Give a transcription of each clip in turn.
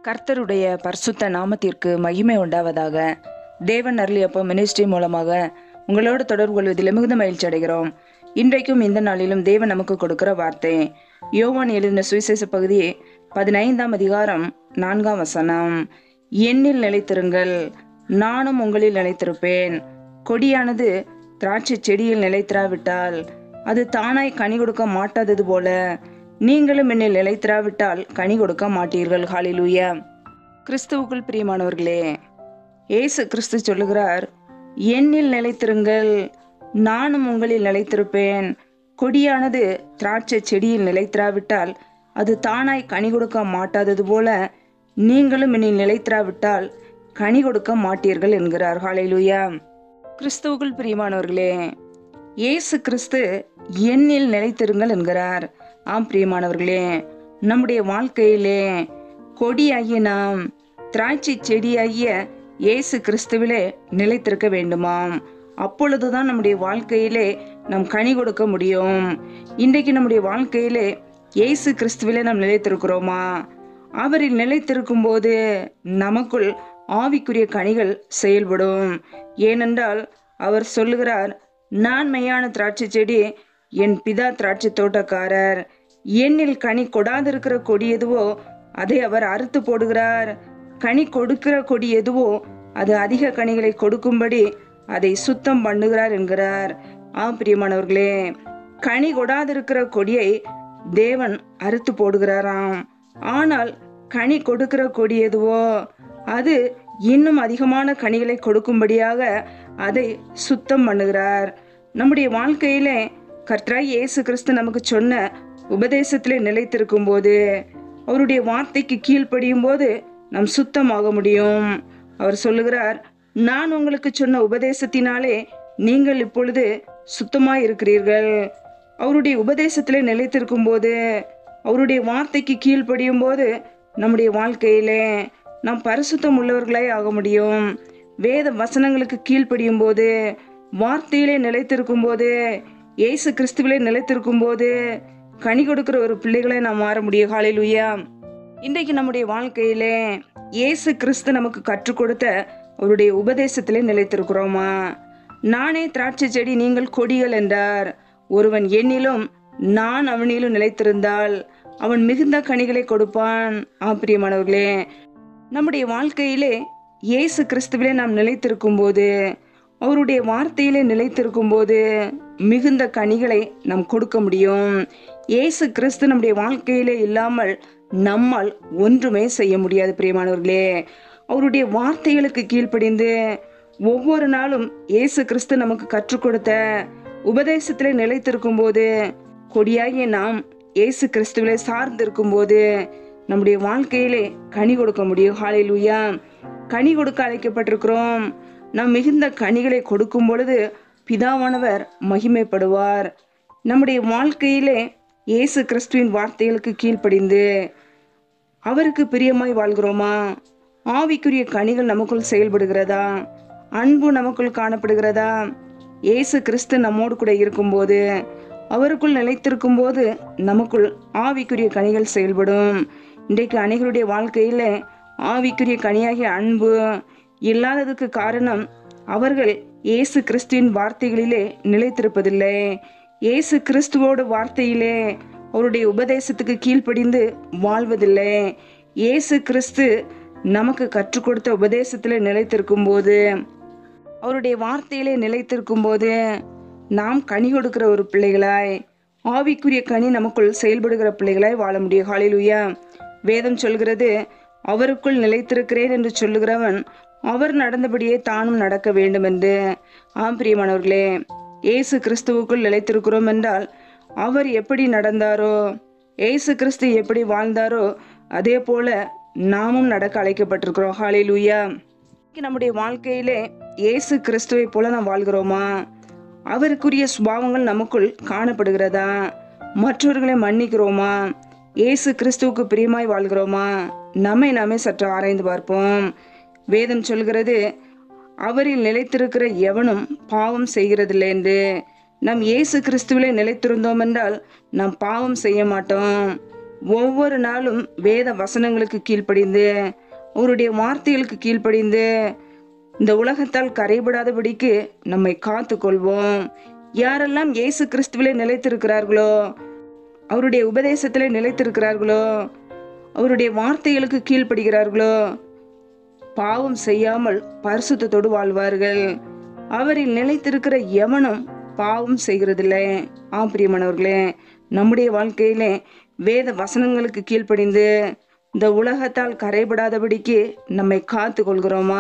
கர்த்தருடைய பரிசுத்த நாமத்திற்கு மகிமை உண்டாவதாக தேவன் அருளியப்போ மினிஸ்ட்ரி மூலமாக உங்களோடு தொடர்பு கொள்வதில் மிகுந்த மகிழ்ச்சி அடைகிறோம் இன்றைக்கும் இந்த நாளிலும் தேவன் நமக்கு கொடுக்கிற வார்த்தை யோவான் எழுதின சுவிசேஷ பகுதி பதினைந்தாம் அதிகாரம் நான்காம் வசனம் என்னில் நிலைத்திருங்கள் நானும் உங்களில் நிலைத்திருப்பேன் கொடியானது திராட்சை செடியில் நிலைத்திராவிட்டால் அது தானாய் கனி கொடுக்க மாட்டாதது போல நீங்களும் என்னில் நிலைத்திராவிட்டால் கனி கொடுக்க மாட்டீர்கள் ஹalleluya கிறிஸ்துவுக்குள் பிரியமானவர்களே இயேசு கிறிஸ்து சொல்லுகிறார் என்னில் நிலைத்திருங்கள் நானும் உங்களில் நிலைத்திருப்பேன் கொடியானது திராட்சை செடியில் நிலைத்திராவிட்டால் அது தானாய் கனி கொடுக்க மாட்டாதது போல நீங்களும் என்னில் நிலைத்திராவிட்டால் கனி கொடுக்க மாட்டீர்கள் என்கிறார் ஹalleluya கிறிஸ்துவுக்குள் பிரியமானவர்களே இயேசு கிறிஸ்து என்னில் நிலைத்திருங்கள் என்கிறார் ஆம் பிரியமானவர்களே நம்முடைய வாழ்க்கையிலே கொடியாகிய நாம் திராட்சை செடியாகிய இயேசு கிறிஸ்துவிலே நிலைத்திருக்க வேண்டுமாம் அப்பொழுதுதான் நம்முடைய வாழ்க்கையிலே நாம் கனி கொடுக்க முடியும் இன்றைக்கு நம்முடைய வாழ்க்கையிலே இயேசு கிறிஸ்துவிலே நாம் நிலைத்திருக்கிறோமா அவரில் நிலைத்திருக்கும் போது நமக்குள் ஆவிக்குரிய கனிகள் செயல்படும் ஏனென்றால் அவர் சொல்லுகிறார் நான் மெய்யான திராட்சை செடி என் பிதா திராட்சை தோட்டக்காரர் என்னில் கனி கொடாதிருக்கிற கொடி எதுவோ அதை அவர் அறுத்து போடுகிறார் கனி கொடுக்கிற கொடி எதுவோ அது அதிக கனிகளை கொடுக்கும்படி அதை சுத்தம் பண்ணுகிறார் என்கிறார் ஆம் பிரியமானவர்களே கனி கொடாதிருக்கிற கொடியை தேவன் அறுத்து போடுகிறாராம் ஆனால் கனி கொடுக்கிற கொடி எதுவோ அது இன்னும் அதிகமான கனிகளை கொடுக்கும்படியாக அதை சுத்தம் பண்ணுகிறார் நம்முடைய வாழ்க்கையிலே கர்த்தராய் இயேசு கிறிஸ்து நமக்கு சொன்ன உபதேசத்திலே நிலைத்திருக்கும் போது அவருடைய வார்த்தைக்கு கீழ்ப்படியும் போது நாம் சுத்தமாக முடியும் அவர் சொல்லுகிறார் நான் உங்களுக்கு சொன்ன உபதேசத்தினாலே நீங்கள் இப்பொழுது சுத்தமாய் இருக்கிறீர்கள் அவருடைய உபதேசத்திலே நிலைத்திருக்கும் போது அவருடைய வார்த்தைக்கு கீழ்ப்படியும் போது நம்முடைய வாழ்க்கையிலே நாம் பரிசுத்தம் உள்ளவர்களாய் ஆக முடியும் வேத வசனங்களுக்கு கீழ்ப்படியும் போது வார்த்தையிலே நிலைத்திருக்கும் போது இயேசு கிறிஸ்துவிலே நிலைத்திருக்கும் போது கனி கொடுக்கிற ஒரு பிள்ளைகளை நாம் மாற முடியும் ஹalleluya இன்றைக்கு நம்முடைய வாழ்க்கையிலே இயேசு கிறிஸ்து நமக்கு கற்றுக் கொடுத்த அவருடைய உபதேசத்திலே நிலைத்திருக்கிறோமா நானே திராட்சை செடி நீங்கள் கொடிகள் என்றார் ஒருவன் என்னிலும் நான் அவனிலும் நிலைத்திருந்தால் அவன் மிகுந்த கனிகளை கொடுப்பான் ஆப்பிரியமானவர்களே நம்முடைய வாழ்க்கையிலே இயேசு கிறிஸ்துவிலே நாம் நிலைத்திருக்கும் போது அவருடைய வார்த்தையிலே நிலைத்திருக்கும் போது மிகுந்த கனிகளை நாம் கொடுக்க முடியும் இயேசு கிறிஸ்து நம்முடைய வாழ்க்கையிலே இல்லாமல் நம்மால் ஒன்றுமே செய்ய முடியாது பிரியமானவர்களே அவருடைய வார்த்தைகளுக்கு கீழ்ப்படிந்து ஒவ்வொரு நாளும் இயேசு கிறிஸ்து நமக்கு கற்றுக் கொடுத்த உபதேசத்திலே நிலைத்திருக்கும் போது கொடியாகிய நாம் இயேசு கிறிஸ்துவிலே சார்ந்திருக்கும் போது நம்முடைய வாழ்க்கையிலே கனி கொடுக்க முடியும் ஹalleluya கனி கொடுக்க அழைக்கப்பட்டிருக்கிறோம் நாம் மிகுந்த கனிகளை கொடுக்கும் பொழுது பிதாவானவர் மகிமைப்படுவார் நம்முடைய வாழ்க்கையிலே இயேசு கிறிஸ்துவின் வார்த்தைகளுக்கு கீழ்ப்படிந்து அவருக்கு பிரியமாய் வாழ்கிறோமா ஆவிக்குரிய கனிகள் நமக்குள் செயல்படுகிறதா அன்பு நமக்குள் காணப்படுகிறதா இயேசு கிறிஸ்து நம்மோடு கூட இருக்கும்போது அவருக்குள் நிலைத்திருக்கும் போது நமக்குள் ஆவிக்குரிய கனிகள் செயல்படும் இன்றைக்கு அனைவருடைய வாழ்க்கையில ஆவிக்குரிய கனியாகிய அன்பு இல்லாததுக்கு காரணம் அவர்கள் இயேசு கிறிஸ்துவின் வார்த்தைகளிலே நிலைத்திருப்பதில்லை இயேசு கிறிஸ்துவோட வார்த்தையிலே அவருடைய உபதேசத்துக்கு கீழ்ப்படிந்து வாழ்வதில்லை இயேசு கிறிஸ்து நமக்கு கற்றுக் கொடுத்த உபதேசத்தில் நிலைத்திருக்கும் போது அவருடைய வார்த்தையிலே நிலைத்திருக்கும் போது நாம் கனி கொடுக்கிற ஒரு பிள்ளைகளாய் ஆவிக்குரிய கனி நமக்குள் செயல்படுகிற பிள்ளைகளாய் வாழ முடியும் ஹalleluya வேதம் சொல்கிறது அவருக்குள் நிலைத்திருக்கிறேன் என்று சொல்லுகிறவன் அவர் நடந்தபடியே தானும் நடக்க வேண்டும் என்று ஆம் பிரியமானவர்களே இயேசு கிறிஸ்துவுக்குள் நிலைத்திருக்கிறோம் என்றால் அவர் எப்படி நடந்தாரோ இயேசு கிறிஸ்து எப்படி வாழ்ந்தாரோ அதே போல நாமும் நடக்க அழைக்கப்பட்டிருக்கிறோம் ஹalleluya நம்முடைய வாழ்க்கையிலே இயேசு கிறிஸ்துவை போல நாம் வாழ்கிறோமா அவருக்குரிய சுபாவங்கள் நமக்குள் காணப்படுகிறதா மற்றவர்களை மன்னிக்கிறோமா இயேசு கிறிஸ்துவுக்கு பிரியமாய் வாழ்கிறோமா நம்மை நாமே சற்று ஆராய்ந்து பார்ப்போம் வேதம் சொல்கிறது அவரில் நிலைத்திருக்கிற எவனும் பாவம் செய்கிறதில்லை என்று நம் இயேசு கிறிஸ்துவிலே நிலைத்திருந்தோம் என்றால் நாம் பாவம் செய்ய மாட்டோம் ஒவ்வொரு நாளும் வேத வசனங்களுக்கு கீழ்ப்படிந்து அவருடைய வார்த்தைகளுக்கு கீழ்ப்படிந்து இந்த உலகத்தால் கரைபடாதபடிக்கு நம்மை காத்து கொள்வோம் யாரெல்லாம் இயேசு கிறிஸ்துவிலே நிலைத்திருக்கிறார்களோ அவருடைய உபதேசத்திலே நிலைத்திருக்கிறார்களோ அவருடைய வார்த்தைகளுக்கு கீழ்ப்படுகிறார்களோ பாவம் செய்யாமல் பரிசுத்தத்தோடு வாழ்வார்கள் அவரில் நிலைத்திருக்கிற எவனும் பாவம் செய்கிறதில்லை ஆம் பிரியமானவர்களே நம்முடைய வாழ்க்கையிலே வேத வசனங்களுக்கு கீழ்ப்படிந்து இந்த உலகத்தால் கரைபடாதபடிக்கு நம்மை காத்து கொள்கிறோமா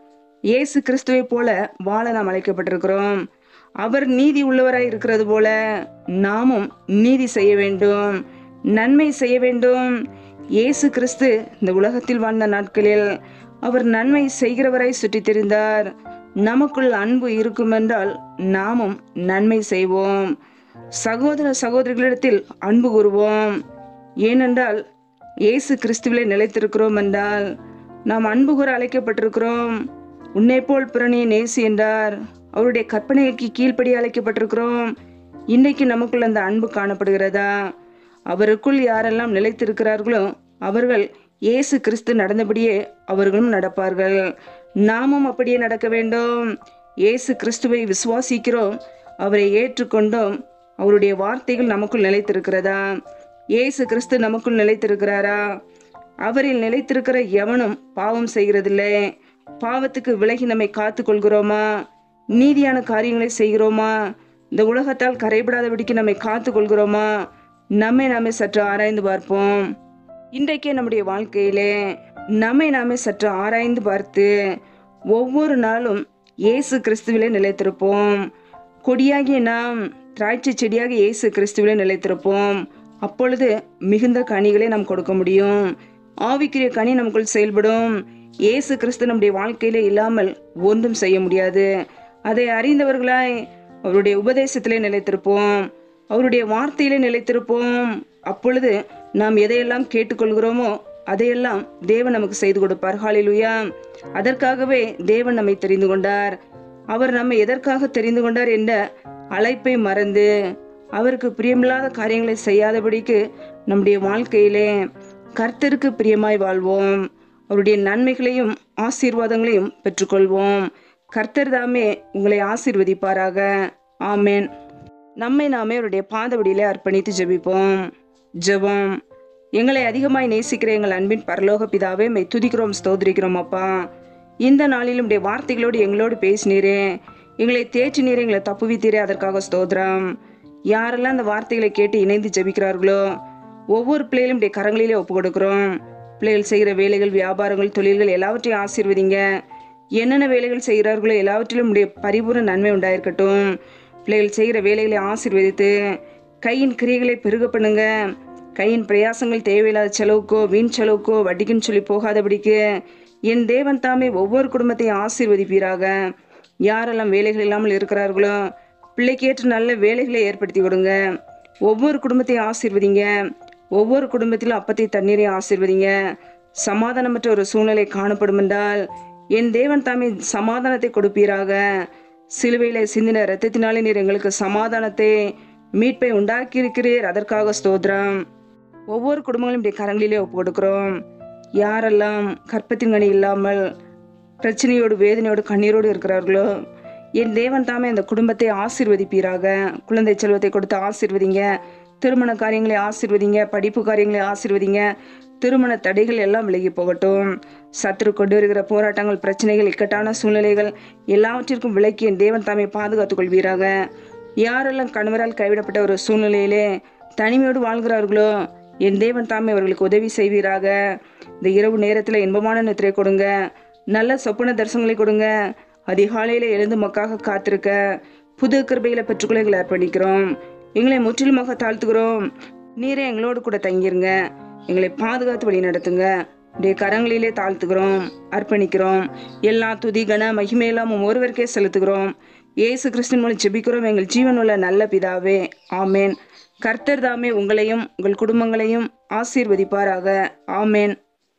இயேசு கிறிஸ்துவை போல வாழ நாம் அழைக்கப்பட்டிருக்கிறோம் அவர் நீதி உள்ளவராய் இருக்கிறது போல நாமும் நீதி செய்ய வேண்டும் நன்மை செய்ய வேண்டும் இயேசு கிறிஸ்து இந்த உலகத்தில் வாழ்ந்த நாட்களில் அவர் நன்மை செய்கிறவராய் சுற்றி தெரிந்தார் நமக்குள் அன்பு இருக்குமென்றால் நாமும் நன்மை செய்வோம் சகோதர சகோதரிகளிடத்தில் அன்பு கூறுவோம் ஏனென்றால் இயேசு கிறிஸ்துவிலே நிலைத்திருக்கிறோம் என்றால் நாம் அன்பு கூற அழைக்கப்பட்டிருக்கிறோம் உன்னை போல் பிறனியை நேசி என்றார் அவருடைய கற்பனைக்கு கீழ்ப்படி அழைக்கப்பட்டிருக்கிறோம் இன்னைக்கு நமக்குள் அந்த அன்பு காணப்படுகிறதா அவருக்குள் யாரெல்லாம் நிலைத்திருக்கிறார்களோ அவர்கள் இயேசு கிறிஸ்து நடந்தபடியே அவர்களும் நடப்பார்கள் நாமும் அப்படியே நடக்க வேண்டும் இயேசு கிறிஸ்துவை விசுவாசிக்கிறோம் அவரை ஏற்றுக்கொண்டோம் அவருடைய வார்த்தைகள் நமக்குள் நிலைத்திருக்கிறதா இயேசு கிறிஸ்து நமக்குள் நிலைத்திருக்கிறாரா அவரில் நிலைத்திருக்கிற எவனும் பாவம் செய்கிறதில்லை பாவத்துக்கு விலகி நம்மை காத்து கொள்கிறோமா நீதியான காரியங்களை செய்கிறோமா இந்த உலகத்தால் கரைபடாதபடிக்கு நம்மை காத்து கொள்கிறோமா நம்மை நாமே சற்று ஆராய்ந்து பார்ப்போம் இன்றைக்கே நம்முடைய வாழ்க்கையிலே நம்மை நாமே சற்று ஆராய்ந்து பார்த்து ஒவ்வொரு நாளும் இயேசு கிறிஸ்துவிலே நிலைத்திருப்போம் கொடியாகிய நாம் திராட்சை செடியாக இயேசு கிறிஸ்துவிலே நிலைத்திருப்போம் அப்பொழுது மிகுந்த கனிகளை நாம் கொடுக்க முடியும் ஆவிக்குரிய கனி நமக்குள் செயல்படும் இயேசு கிறிஸ்து நம்முடைய வாழ்க்கையிலே இல்லாமல் ஒன்றும் செய்ய முடியாது அதை அறிந்தவர்களாய் அவருடைய உபதேசத்திலே நிலைத்திருப்போம் அவருடைய வார்த்தையிலே நிலைத்திருப்போம் அப்பொழுது நாம் எதையெல்லாம் கேட்டுக்கொள்கிறோமோ அதையெல்லாம் தேவன் நமக்கு செய்து கொடுப்பார் ஹalleluya அதற்காகவே தேவன் நம்மை தெரிந்து கொண்டார் அவர் நம்மை எதற்காக தெரிந்து கொண்டார் என்ற அழைப்பை மறந்து அவருக்கு பிரியமில்லாத காரியங்களை செய்யாதபடிக்கு நம்முடைய வாழ்க்கையிலே கர்த்தருக்கு பிரியமாய் வாழ்வோம் அவருடைய நன்மைகளையும் ஆசீர்வாதங்களையும் பெற்றுக்கொள்வோம் கர்த்தர் தாமே உங்களை ஆசீர்வதிப்பாராக ஆமேன் நம்மை நாமே அவருடைய பாதவடியிலே அர்ப்பணித்து ஜெபிப்போம் ஜெபம் எங்களை அதிகமாய் நேசிக்கிற எங்கள் அன்பின் பரலோக பிதாவே மை துதிக்கிறோம் ஸ்தோத்திரிக்கிறோம் அப்பா இந்த நாளிலும் உடைய வார்த்தைகளோடு எங்களோடு பேசினீரே எங்களை தேற்றினீரே எங்களை தப்புவித்தீரே அதற்காக ஸ்தோத்திரம் யாரெல்லாம் அந்த வார்த்தைகளை கேட்டு இணைந்து ஜெபிக்கிறார்களோ ஒவ்வொரு பிள்ளைகளும் உடைய கரங்களிலே ஒப்பு கொடுக்கிறோம் பிள்ளைகள் செய்கிற வேலைகள் வியாபாரங்கள் தொழில்கள் எல்லாவற்றையும் ஆசீர்வதிங்க என்னென்ன வேலைகள் செய்கிறார்களோ எல்லாவற்றிலும் உடைய பரிபூர்ண நன்மை உண்டாயிருக்கட்டும் பிள்ளைகள் செய்கிற வேலைகளை ஆசீர்வதித்து கையின் கிரியைகளை பெருக பண்ணுங்க கையின் பிரயாசங்கள் தேவையில்லாத செலவுக்கோ வீண் செலவுக்கோ வட்டிக்குன்னு சொல்லி போகாதபடிக்கு என் தேவன் தாமே ஒவ்வொரு குடும்பத்தையும் ஆசீர்வதிப்பீராக யாரெல்லாம் வேலைகள் இல்லாமல் இருக்கிறார்களோ பிள்ளைக்கேற்ற நல்ல வேலைகளை ஏற்படுத்தி கொடுங்க ஒவ்வொரு குடும்பத்தையும் ஆசீர்வதிங்க ஒவ்வொரு குடும்பத்திலும் அப்பத்தை தண்ணீரையும் ஆசீர்வதிங்க சமாதானமற்ற ஒரு சூழ்நிலை காணப்படும் என்றால் என் தேவன் தாமே சமாதானத்தை கொடுப்பீராக சிலுவையில சிந்தின இரத்தத்தினாலே நீர் எங்களுக்கு சமாதானத்தை மீட்பை உண்டாக்கியிருக்கிறீர் அதற்காக ஸ்தோத்திரம் ஒவ்வொரு குடும்பங்களும் இப்படி கரங்களிலே ஒப்பு கொடுக்கிறோம் யாரெல்லாம் கற்பத்தின் கனி இல்லாமல் பிரச்சனையோடு வேதனையோடு கண்ணீரோடு இருக்கிறார்களோ என் தேவன் தாமே அந்த குடும்பத்தை ஆசீர்வதிப்பீராக குழந்தை செல்வத்தை கொடுத்து ஆசீர்வதிங்க திருமண காரியங்களை ஆசீர்வதிங்க படிப்பு காரியங்களை ஆசீர்வதிங்க திருமண தடைகள் எல்லாம் விலகி போகட்டும் சத்துரு கொண்டு வருகிற போராட்டங்கள் பிரச்சனைகள் இக்கட்டான சூழ்நிலைகள் எல்லாவற்றிற்கும் விலக்கி என் தேவன் தாமே பாதுகாத்துக் கொள்வீராக யாரெல்லாம் கணவரால் கைவிடப்பட்ட ஒரு சூழ்நிலையிலே தனிமையோடு வாழ்கிறார்களோ என் தேவன் தாமே அவர்களுக்கு உதவி செய்வீராக இந்த இரவு நேரத்தில் இன்பமான நித்திரை கொடுங்க நல்ல சொப்பன தரிசனங்களை கொடுங்க அதிகாலையில எழுந்து மக்காக காத்திருக்க புது கிருபைகளை பெற்றுக்கொள்ள எங்களை அர்ப்பணிக்கிறோம் எங்களை முற்றிலுமாக தாழ்த்துகிறோம் நீரே எங்களோடு கூட தங்கிருங்க எங்களை பாதுகாத்து வழி நடத்துங்க உடைய கரங்களிலே தாழ்த்துகிறோம் அர்ப்பணிக்கிறோம் எல்லா துதி கன மகிமையெல்லாம் உம் ஒருவருக்கே செலுத்துகிறோம் இயேசு கிறிஸ்தின் மூலம் ஜெபிக்கிறோம் எங்கள் ஜீவனுள்ள நல்ல பிதாவே ஆமேன் கர்த்தர் தாமே உங்களையும் உங்கள் குடும்பங்களையும் ஆசீர்வதிப்பாராக ஆமேன்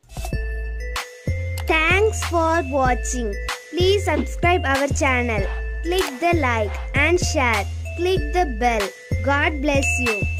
Thanks for watching. Please subscribe our channel. Click the like and share. Click the bell. God bless you.